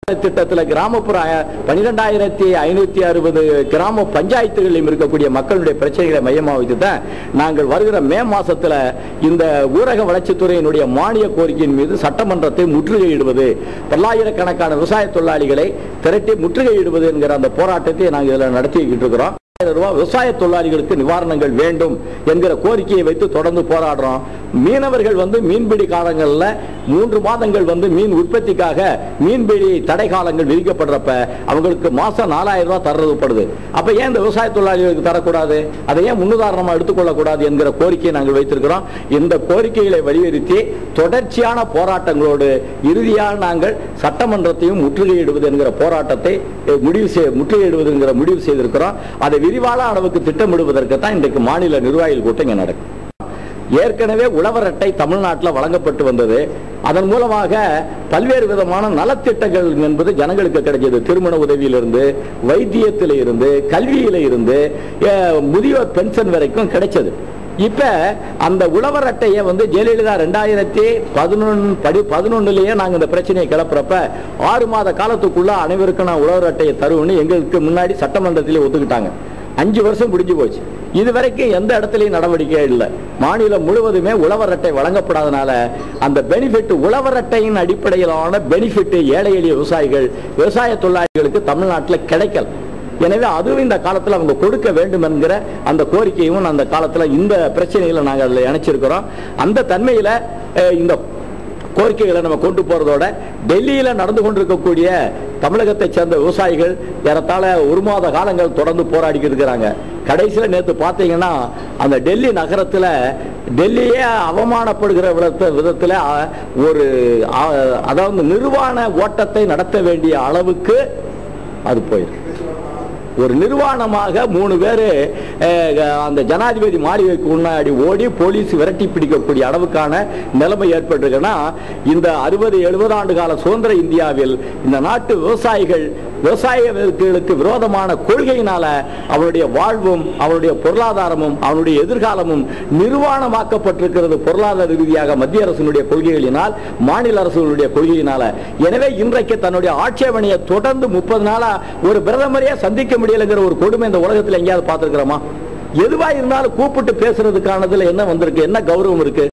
திட்டத்தில் கிராமப்புற பனிரெண்டாயிரத்தி ஐநூத்தி அறுபது கிராம பஞ்சாயத்துகளிலும் இருக்கக்கூடிய மக்களுடைய பிரச்சனைகளை மையமாக வைத்து தான் நாங்கள் வருகிற மே மாசத்துல இந்த ஊரக வளர்ச்சித்துறையினுடைய மானிய கோரிக்கையின் மீது சட்டமன்றத்தை முற்றுகையிடுவது பல்லாயிரக்கணக்கான விவசாய தொழிலாளிகளை திரட்டி முற்றுகையிடுவது என்கிற அந்த போராட்டத்தை நாங்கள் இதில் நடத்திக்கிட்டு இருக்கிறோம் ஆயிரம் ரூபாய் விவசாய தொழிலாளிகளுக்கு நிவாரணங்கள் வேண்டும் என்கிற கோரிக்கையை வைத்து தொடர்ந்து போராடுறோம் மீனவர்கள் வந்து மீன்பிடி காலங்கள்ல மூன்று மாதங்கள் வந்து மீன் உற்பத்திக்காக மீன்பிடி தடை காலங்கள் விதிக்கப்படுறப்ப அவங்களுக்கு மாசம் நாலாயிரம் ரூபாய் தரப்படுது அப்ப ஏன் இந்த விவசாய தொழிலாளிகளுக்கு தரக்கூடாது அதை ஏன் முன்னுதாரணமா எடுத்துக்கொள்ளக்கூடாது என்கிற கோரிக்கையை நாங்கள் வைத்திருக்கிறோம் இந்த கோரிக்கைகளை வலியுறுத்தி தொடர்ச்சியான போராட்டங்களோடு இறுதியாக நாங்கள் சட்டமன்றத்தையும் முற்றுகையிடுவது என்கிற போராட்டத்தை அஹ், முடிவு செய் முற்றுகையிடுவது என்கிற முடிவு செய்திருக்கிறோம் அதை விரிவான அளவுக்கு திட்டமிடுவதற்கு தான் இன்றைக்கு மாநில நிர்வாகிகள் கூட்டம் இங்க நடக்கும் ஏற்கனவே உழவர் அட்டை தமிழ்நாட்டில் வழங்கப்பட்டு வந்தது அதன் மூலமாக பல்வேறு விதமான நலத்திட்டங்கள் என்பது ஜனங்களுக்கு கிடைச்சது திருமண உதவியிலிருந்து வைத்தியத்தில இருந்து கல்வியில இருந்து அஹ், முதியோர் பென்ஷன் வரைக்கும் கிடைச்சது இப்ப அந்த உழவர் அட்டையை வந்து ஜெயலலிதா ரெண்டாயிரத்தி பதினொன்று படி பதினொன்னுலயே நாங்க இந்த பிரச்சனையை கிளப்புறப்ப ஆறு மாத காலத்துக்குள்ள அனைவருக்கும் நான் உழவர் அட்டையை தருவேன்னு எங்களுக்கு முன்னாடி சட்டமன்றத்திலே ஒத்துக்கிட்டாங்க அஞ்சு வருஷம் முடிஞ்சு போச்சு இதுவரைக்கும் எந்த இடத்துலயும் நடவடிக்கை இல்லை மாநிலம் முழுவதுமே உழவர் அட்டை வழங்கப்படாதனால அந்த பெனிஃபிட் உழவர் அட்டையின் அடிப்படையிலான பெனிஃபிட் ஏழை எளிய விவசாயிகள் விவசாய தொழிலாளிகளுக்கு தமிழ்நாட்டில் கிடைக்கல எனவே அதுவும் இந்த காலத்தில் அவங்க கொடுக்க வேண்டும் என்கிற அந்த கோரிக்கையும் அந்த காலத்தில் இந்த பிரச்சனைகளை நாங்கள் அதில் இணைச்சிருக்கிறோம் அந்த தன்மையில் அஹ், இந்த கோரிக்கைகளை நம்ம கொண்டு போறதோட டெல்லியில நடந்து கொண்டிருக்கக்கூடிய தமிழகத்தை சேர்ந்த விவசாயிகள் ஏறத்தாழ ஒரு மாத காலங்கள் தொடர்ந்து போராடிக்கிட்டு இருக்கிறாங்க கடைசியில் நேற்று பார்த்தீங்கன்னா அந்த டெல்லி நகரத்துல டெல்லியே அவமானப்படுகிற விதத்த- விதத்துல அ, ஒரு அ, அதாவது நிர்வாண ஓட்டத்தை நடத்த வேண்டிய அளவுக்கு அது போயிருக்கு ஒரு நிர்வாணமாக மூணு பேர் அந்த ஜனாதிபதி மாளிகைக்கு முன்னாடி ஓடி போலீஸ் விரட்டி பிடிக்கக்கூடிய அளவுக்கான நிலைமை ஏற்பட்டிருக்குன்னா இந்த அறுபது எழுபது ஆண்டு கால சுதந்திர இந்தியாவில் இந்த நாட்டு விவசாயிகள் விவசாயிகளுக்கு விரோதமான கொள்கையினால அவனுடைய வாழ்வும் அவனுடைய பொருளாதாரமும் அவனுடைய எதிர்காலமும் நிர்வாணமாக்கப்பட்டிருக்கிறது பொருளாதார ரீதியாக மத்திய அரசினுடைய கொள்கைகளினால் மாநில அரசுகளுடைய கொள்கையினால எனவே இன்றைக்கு தன்னுடைய ஆட்சேபனையை தொடர்ந்து முப்பது நாளா ஒரு பிரதமரையே சந்திக்க முடியலைங்கிற ஒரு கொடுமை இந்த உலகத்தில் எங்கேயாவது பார்த்திருக்கிறோமா எதுவா இருந்தாலும் கூப்பிட்டு பேசுறதுக்கானதுல என்ன வந்திருக்கு என்ன கௌரவம் இருக்கு